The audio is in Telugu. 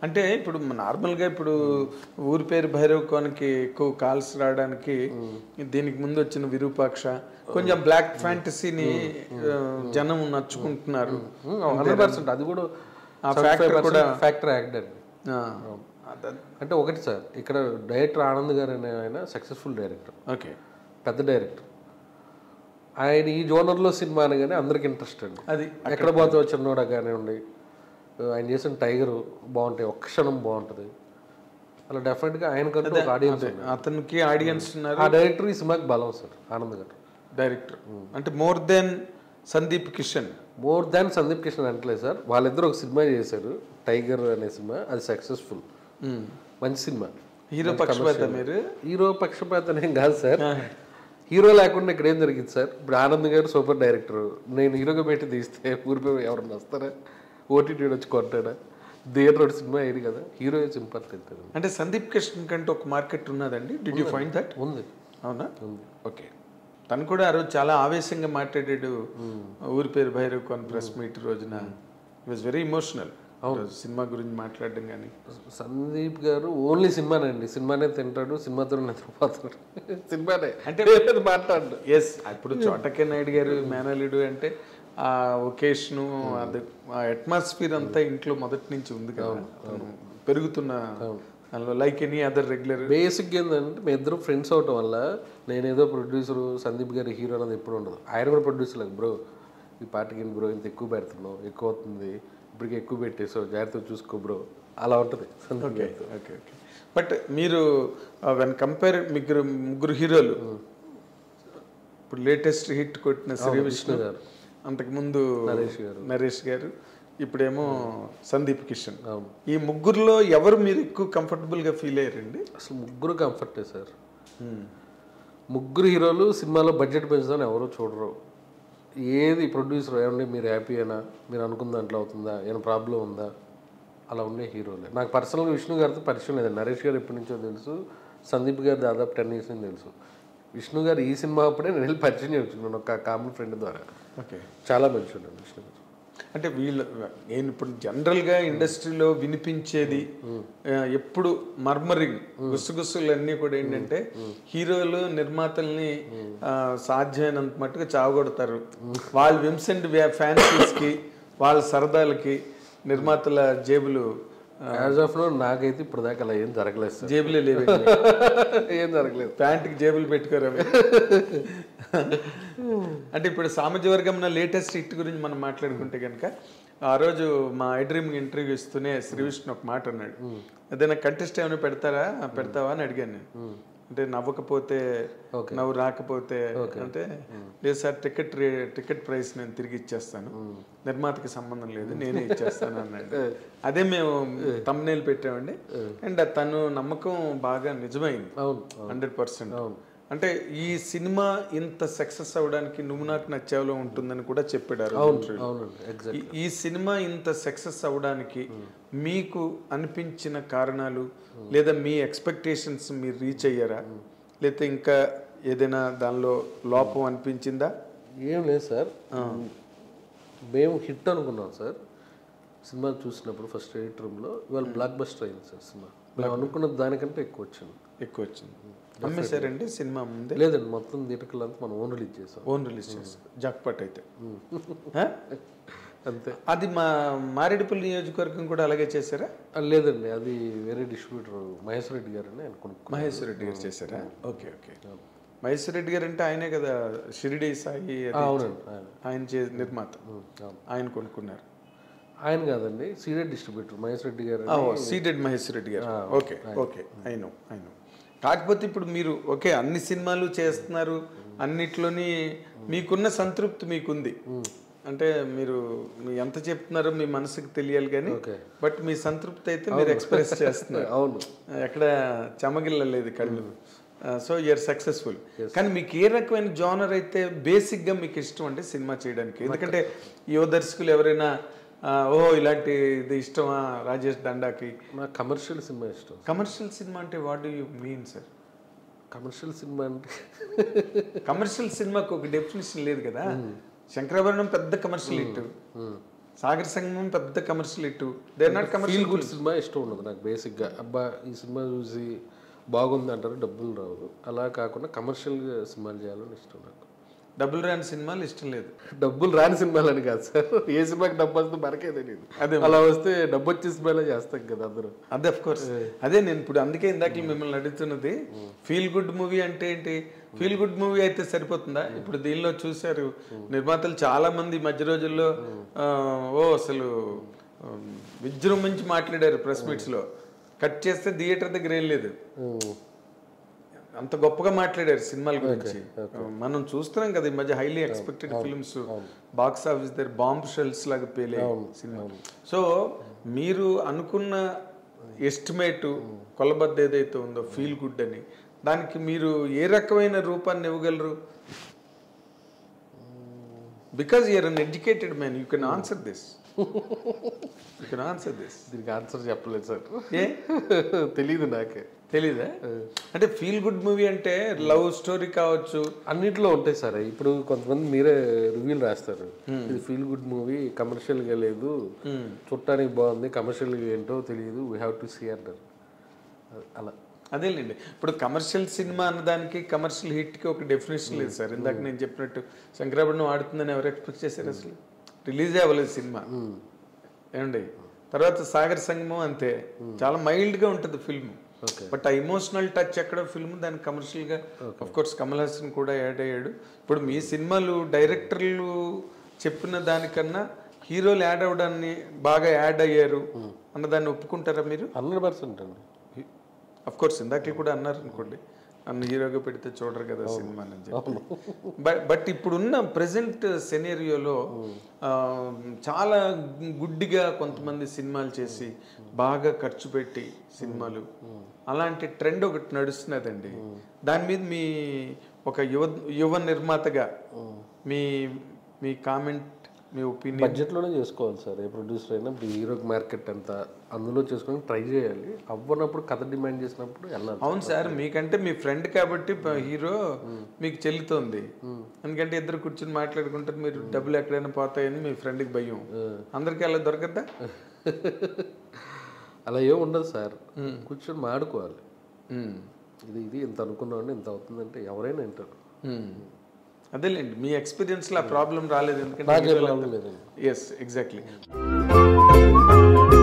అంటే ఇప్పుడు నార్మల్గా ఇప్పుడు ఊరి పేరు భైరవ్ కోనకి ఎక్కువ కాల్స్ రావడానికి దీనికి ముందు వచ్చిన విరూపాక్ష కొంచెం బ్లాక్ ఫ్యాంటసీని జనం నచ్చుకుంటున్నారు హండ్రెడ్ పర్సెంట్ అది కూడా ఆ factor కూడా- ఫ్యాక్టర్ యాక్ట్ అండి ఆ, అద- అంటే ఒకటి సార్ ఇక్కడ డైరెక్టర్ ఆనంద్ గారు అనే ఆయన సక్సెస్ఫుల్ డైరెక్టర్ ఓకే పెద్ద డైరెక్టర్ ఆయన ఈ జోనర్లో సినిమా అనగానే అందరికి ఇంట్రెస్ట్ అండి అది ఎక్కడ పోతే చిన్నోడా కానివ్వండి ఆయన చేసిన టైగర్ బాగుంటాయి ఒక్క క్షణం బాగుంటుంది అలా డెఫినెట్గా ఆయనకంటూ ఒక ఆడియన్స్ ఉంది అతనికి ఆడియన్స్ ఉన్నారు ఆ డైరెక్టర్ ఈ సినిమాకి బలం సార్ ఆనంద్ గారు డైరెక్టర్ అంటే more than Sandeep Kishan more than Sandeep Kishan అంటలేదు సార్ వాళ్ళిద్దరు ఒక సినిమా చేశారు టైగర్ అనే సినిమా అది సక్సెస్ఫుల్ మంచి సినిమా హీరో పక్షపాత మీరు హీరో పక్షపాతం ఏం కాదు సార్ హీరో లేకుండా ఇక్కడ ఏం జరిగింది సార్ ఇప్పుడు ఆనంద్ గారు సూపర్ డైరెక్టర్ నేను హీరోగా పెట్టి తీస్తే ఊరిపై ఎవరన్నా వస్తారా ఓటీటీ వచ్చి కొట్టాడా థియేటర్ సినిమా అయ్యింది కదా హీరో సింపత్ వెళ్తారు అంటే సందీప్ కిషన్ కంటే ఒక మార్కెట్ ఉన్నదండి డిడ్ యూ ఫైండ్ దట్ ఉంది అవునా ఓకే తను కూడా ఆ రోజు చాలా ఆవేశంగా మాట్లాడాడు Ooru Peru Bhairavakona press meet రోజున వాజ్ వెరీ ఇమోషనల్ సినిమా గురించి మాట్లాడడం కానీ సందీప్ గారు ఓన్లీ సినిమానండి సినిమానే తింటాడు సినిమాతో నిద్రపోతాడు సినిమానే అంటే- అంటే మాట్లాడు ఎస్ ఇప్పుడు చోటకే నాయుడు గారు మేనలుడు అంటే ఆ ఒకేషను అది ఆ అట్మాస్ఫియర్ అంతా ఇంట్లో మొదటి నుంచి ఉంది కదా తను పెరుగుతున్న దానిలో like any other regular basic ఏంటంటే మీ ఇద్దరు ఫ్రెండ్స్ అవటం వల్ల నేనేదో ప్రొడ్యూసర్ సందీప్ గారి హీరో అనేది ఎప్పుడు ఉండదు ఆయన కూడా ప్రొడ్యూసర్ లేదు బ్రో ఈ పాటకి బ్రో ఇంత ఎక్కువ పెడుతున్నావు ఎక్కువ అవుతుంది ఇప్పటికి ఎక్కువ పెట్టేసావు జాగ్రత్తగా చూసుకో బ్రో అలా ఉంటుంది సందీప్ ఓకే గారితో ఓకే ఓకే బట్ మీరు వెన్ కంపేర్ ముగ్గురు ముగ్గురు హీరోలు ఇప్పుడు లేటెస్ట్ హిట్ కొట్టిన శ్రీ విష్ణు గారు. అంతకుముందు నరేష్ గారు. నరేష్ గారు ఇప్పుడేమో సందీప్ కిషన్ అవును ఈ ముగ్గురులో ఎవరు మీరు ఎక్కువ కంఫర్టబుల్గా ఫీల్ అయ్యారండి అసలు ముగ్గురు కంఫర్టే సార్ ముగ్గురు హీరోలు సినిమాలో బడ్జెట్ పెంచుదాని ఎవరో చూడరు ఏది ప్రొడ్యూసర్ ఏమండి మీరు హ్యాపీ అయినా మీరు అనుకున్న దాంట్లో అవుతుందా ఏమైనా ప్రాబ్లం ఉందా అలా ఉండే హీరోలే నాకు పర్సనల్గా విష్ణు గారితో పరిచయం లేదు నరేష్ గారు ఎప్పటి నుంచో తెలుసు సందీప్ గారు దాదాపు టెన్ ఇయర్స్ నుంచి తెలుసు విష్ణు గారు ఈ సినిమా అప్పుడే నేను వెళ్ళి పరిచయం చేస్తున్నాను ఒక కామన్ ఫ్రెండ్ ద్వారా ఓకే చాలా మంచి విష్ణు గారు అంటే వీళ్ళు నేను ఇప్పుడు జనరల్గా ఇండస్ట్రీలో వినిపించేది ఆ, ఎప్పుడు మర్మరింగ్ గుసగుసలు అన్నీ కూడా ఏంటంటే హీరోలు నిర్మాతల్ని ఆ, సాధ్యమైనంత మట్టుకు చావగొడతారు వాళ్ళ విమ్సెంట్ ఫ్యాన్సీస్కి వాళ్ళ సరదాలకి నిర్మాతల జేబులు యాజ్ ఆఫ్ నో నాకైతే ఇప్పుడు దాకా అలా ఏం జరగలేదు సార్ జేబులే లేవు ఏం జరగలేదు ప్యాంట్కి జేబులు పెట్టుకోరు అవి. అంటే ఇప్పుడు సామాజిక వర్గంలో లేటెస్ట్ హిట్ గురించి మనం మాట్లాడుకుంటే కనుక ఆ రోజు మా ఐడ్రీమ్ ఇంటర్వ్యూ ఇస్తూనే శ్రీ విష్ణు ఒక మాట అన్నాడు ఏదైనా కంటెస్ట్ ఏమైనా పెడతారా పెడతావా అని అడిగాను నేను అంటే నవ్వకపోతే నవ్వు రాకపోతే అంటే లేదు సార్ టికెట్ రే టికెట్ ప్రైస్ నేను తిరిగి ఇచ్చేస్తాను నిర్మాతకి సంబంధం లేదు నేనే ఇచ్చేస్తాను అన్నాడు అదే మేము తమ్నేలు పెట్టామండి అండ్ తను నమ్మకం బాగా నిజమైంది అవును హండ్రెడ్ పర్సెంట్ అంటే ఈ సినిమా ఇంత సక్సెస్ అవ్వడానికి నువ్వు నాకు నచ్చావులో ఉంటుందని కూడా చెప్పాడు అవునండి ఎగ్జాక్ట్ ఈ- ఈ సినిమా ఇంత సక్సెస్ అవ్వడానికి మీకు అనిపించిన కారణాలు లేదా మీ ఎక్స్పెక్టేషన్స్ మీరు రీచ్ అయ్యారా లేకపోతే ఇంకా ఏదైనా దానిలో లోపం అనిపించిందా ఏం లేదు సార్ మేము హిట్ అనుకున్నాం సార్ సినిమా చూసినప్పుడు ఫస్ట్ ఎయిట్ రూమ్లో ఇవాళ బ్లాక్ బస్టర్ అయింది సార్ సినిమా మేము అనుకున్న దానికంటే ఎక్కువ వచ్చింది ఎక్కువ వచ్చింది అమ్మేశారండి సినిమా ముందే లేదండి మొత్తం థియేటర్లు అంతా మనం ఓన్ రిలీజ్ చేసాం ఓన్ రిలీజ్ చేస్తారు జాక్పాట్ అయితే హ? అంతే అది మా మారేడుపల్లి నియోజకవర్గం కూడా అలాగే చేశారా ఆ, లేదండి అది వేరే డిస్ట్రిబ్యూటర్ మహేష్ రెడ్డి గారు అని అనుకున్నాం మహేశ్వర రెడ్డి గారు చేశారా ఓకే ఓకే మహేశ్వర రెడ్డి గారు అంటే ఆయనే కదా షిరిడి సాయి అది అవునండి ఆయన ఆయన చే నిర్మాత అవును. ఆయన కొనుక్కున్నారు ఆయన కాదండి సీరియల్ డిస్ట్రిబ్యూటర్ మహేష్ రెడ్డి గారు సీడెడ్ మహేశ్వర రెడ్డి గారు ఓకే ఓకే అయినో అయినో కాకపోతే ఇప్పుడు మీరు ఓకే అన్ని సినిమాలు చేస్తున్నారు అన్నిట్లోని మీకున్న సంతృప్తి మీకుంది అంటే మీరు మీ ఎంత చెప్తున్నారో మీ మనసుకు తెలియాలి కానీ ఓకే. బట్ మీ సంతృప్తి అయితే మీరు ఎక్స్ప్రెస్ చేస్తున్నారు అవును ఎక్కడ చెమగిల్లలేదు కళ్ళు సో యూఆర్ సక్సెస్ఫుల్ కానీ మీకు ఏ రకమైన జానర్ అయితే బేసిక్గా మీకు ఇష్టం అంటే సినిమా చేయడానికి ఎందుకంటే యువ దర్శకులు ఎవరైనా ఆ, ఓహో ఇలాంటి ఇది ఇష్టమా రాజేష్ దండాకి నాకు కమర్షియల్ సినిమా ఇష్టం కమర్షియల్ సినిమా అంటే what do you mean sir commercial cinema అంటే కమర్షియల్ సినిమాకి ఒక డెఫినేషన్ లేదు కదా శంకరాభరణం పెద్ద కమర్షియల్ హిట్ సాగర్ సంగమం పెద్ద commercial hit they not commercial feel good cinema ఇష్టం ఉండదు నాకు బేసిక్గా అబ్బా ఈ సినిమా చూసి బాగుంది అంటారు డబ్బులు రావు అలా కాకుండా కమర్షియల్గా సినిమాలు చేయాలని ఇష్టం నాకు డబుల్ రాని సినిమాలు ఇష్టం లేదు డబ్బులు రాని సినిమాలని కాదు సార్ ఏ సినిమాకి డబ్బు వస్తే మనకే తెలియదు అదే అలా వస్తే డబ్బు వచ్చే సినిమాలే చేస్తాం కదా అందరూ అదే అఫ్ కోర్స్ అదే నేను ఇప్పుడు అందుకే ఇందాక మిమ్మల్ని అడుగుతున్నది ఫీల్ గుడ్ మూవీ అంటే ఏంటి ఫీల్ గుడ్ మూవీ అయితే సరిపోతుందా ఇప్పుడు దీనిలో చూశారు నిర్మాతలు చాలా మంది ఈ మధ్య రోజుల్లో ఆ, ఓ అసలు ఆ, విజృంభించి మాట్లాడారు ప్రెస్ మీట్స్ లో కట్ చేస్తే థియేటర్ దగ్గర ఏం లేదు అంత గొప్పగా మాట్లాడారు సినిమాల గురించి మనం చూస్తున్నాం కదా ఈ మధ్య highly expected films box office దగ్గర బాంబ్ షెల్స్ లాగా పేలే సినిమా సో మీరు అనుకున్న ఎస్టిమేట్ కొలబద్ద ఏదైతే ఉందో ఫీల్ గుడ్ అని దానికి మీరు ఏ రకమైన రూపాన్ని ఇవ్వగలరు because you are an educated man you can answer this you can answer this దీనికి ఆన్సర్ చెప్పలేదు సార్ ఏ తెలియదు నాకే తెలీదా అంటే ఫీల్ గుడ్ మూవీ అంటే లవ్ స్టోరీ కావచ్చు అన్నిట్లో ఉంటాయి సార్ ఇప్పుడు కొంతమంది మీరే రివ్యూలు రాస్తారు ఇది ఫీల్ గుడ్ మూవీ కమర్షియల్గా లేదు చూడటానికి బాగుంది కమర్షియల్గా ఏంటో తెలియదు వీ హ్యావ్ టు సీ అంటారు అది అలా అదేలేండి ఇప్పుడు కమర్షియల్ సినిమా అన్నదానికి కమర్షియల్ హిట్ కి ఒక డెఫినేషన్ లేదు సార్ ఇందాక నేను చెప్పినట్టు శంకరాభరణం ఆడుతుందని ఎవరు ఎక్స్పెక్ట్ చేశారు అసలు రిలీజే అవ్వలేదు సినిమా ఏమండి తర్వాత సాగర్ సంగమం అంతే చాలా మైల్డ్ గా ఉంటుంది ఫిల్మ్ బట్ ఆ ఇమోషనల్ టచ్ ఎక్కడ ఫిల్మ్ దాని కమర్షియల్ గా అఫ్ కోర్స్ కమల్ హాసన్ కూడా యాడ్ అయ్యాడు ఇప్పుడు మీ సినిమాలు డైరెక్టర్లు చెప్పిన దానికన్నా హీరోలు యాడ్ అవడాన్ని బాగా యాడ్ అయ్యారు అన్నదాన్ని ఒప్పుకుంటారా మీరు హండ్రెడ్ పర్సెంట్ అండి అఫ్ కోర్స్ ఇందాక కూడా అన్నారు అనుకోండి నన్ను హీరోగా పెడితే చూడరు కదా సినిమా అని చెప్పి బట్ బట్ ఇప్పుడున్న ప్రజెంట్ సెనేరియోలో చాలా గుడ్డిగా కొంతమంది సినిమాలు చేసి బాగా ఖర్చు పెట్టి సినిమాలు అలాంటి ట్రెండ్ ఒకటి నడుస్తున్నదండి దాని మీద మీ ఒక యువ యువ నిర్మాతగా మీ మీ కామెంట్ మీ ఒపీనియన్ బడ్జెట్లోనే చేసుకోవాలి సార్ ఏ ప్రొడ్యూసర్ అయినా ఇప్పుడు హీరోకి మార్కెట్ ఎంత అందులో చేసుకొని ట్రై చేయాలి అవ్వనప్పుడు కథ డిమాండ్ చేసినప్పుడు వెళ్ళాలి అవును సార్ మీకంటే మీ ఫ్రెండ్ కాబట్టి ప- హీరో మీకు చెల్లుతోంది ఎందుకంటే ఇద్దరు కూర్చొని మాట్లాడుకుంటారు మీరు డబ్బులు ఎక్కడైనా పోతాయని మీ ఫ్రెండ్కి భయం అందరికీ అలా దొరకద్దా అలా ఏం ఉండదు సార్ కూర్చొని మాడుకోవాలి మ్మ్. ఇది ఇది ఇంత అనుకున్నామండి ఇంత అవుతుందంటే ఎవరైనా వింటారు మ్మ్. అదేలేండి మీ ఎక్స్పీరియన్స్లో ఆ ప్రాబ్లం రాలేదు ఎందుకంటే నాకే ప్రాబ్లం లేదండి ఎస్ ఎగ్జాక్ట్లీ